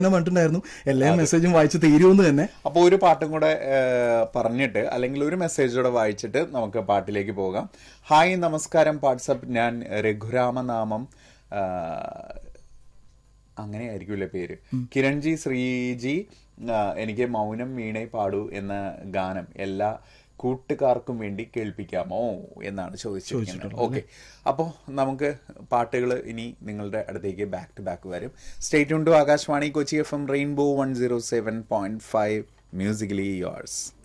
ഞാൻ പറഞ്ഞിട്ടുണ്ടായിരുന്നു എല്ലാ മെസ്സേജും വായിച്ച് തീരുമെന്ന് തന്നെ അപ്പോൾ ഒരു പാട്ടും കൂടെ ഏഹ്, പറഞ്ഞിട്ട് അല്ലെങ്കിൽ ഒരു മെസ്സേജ് കൂടെ വായിച്ചിട്ട് നമുക്ക് പാട്ടിലേക്ക് പോകാം ഹായ് നമസ്കാരം വാട്സപ്പ് ഞാൻ രഘുരാമനാമം ആഹ്, അങ്ങനെയായിരിക്കുമല്ലേ പേര് കിരൺജി ശ്രീജി ആഹ്, എനിക്ക് മൗനം വീണേ പാടൂ എന്ന ഗാനം എല്ലാ കൂട്ടുകാർക്കും വേണ്ടി കേൾപ്പിക്കാമോ എന്നാണ് ചോദിച്ചിരിക്കുന്നത് ഓക്കെ അപ്പോൾ നമുക്ക് പാട്ടുകൾ ഇനി നിങ്ങളുടെ അടുത്തേക്ക് ബാക്ക് ടു ബാക്ക് വരും state to Akashvani Kochi F M rainbow one zero seven point five musically yours